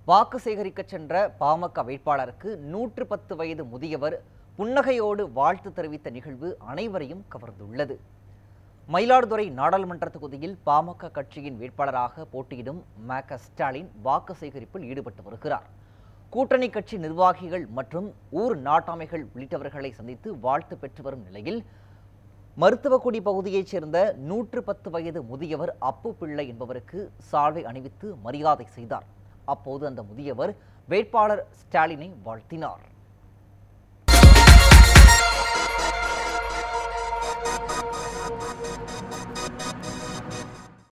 வாக்கு சேகரிக்க சென்ற பாமக வேட்பாளருக்கு நூற்று பத்து வயது முதியவர் புன்னகையோடு வாழ்த்து தெரிவித்த நிகழ்வு அனைவரையும் கவர்ந்துள்ளது மயிலாடுதுறை நாடாளுமன்ற தொகுதியில் பாமக கட்சியின் வேட்பாளராக போட்டியிடும் ம க ஸ்டாலின் வாக்கு சேகரிப்பில் ஈடுபட்டு வருகிறார் கூட்டணி கட்சி நிர்வாகிகள் மற்றும் ஊர் நாட்டாமைகள் உள்ளிட்டவர்களை சந்தித்து வாழ்த்து பெற்று வரும் நிலையில் மருத்துவக்குடி பகுதியைச் சேர்ந்த நூற்று பத்து வயது முதியவர் அப்பு பிள்ளை என்பவருக்கு சால்வை அணிவித்து மரியாதை செய்தார் அப்போது அந்த முதியவர் வேட்பாளர் ஸ்டாலினை வாழ்த்தினார்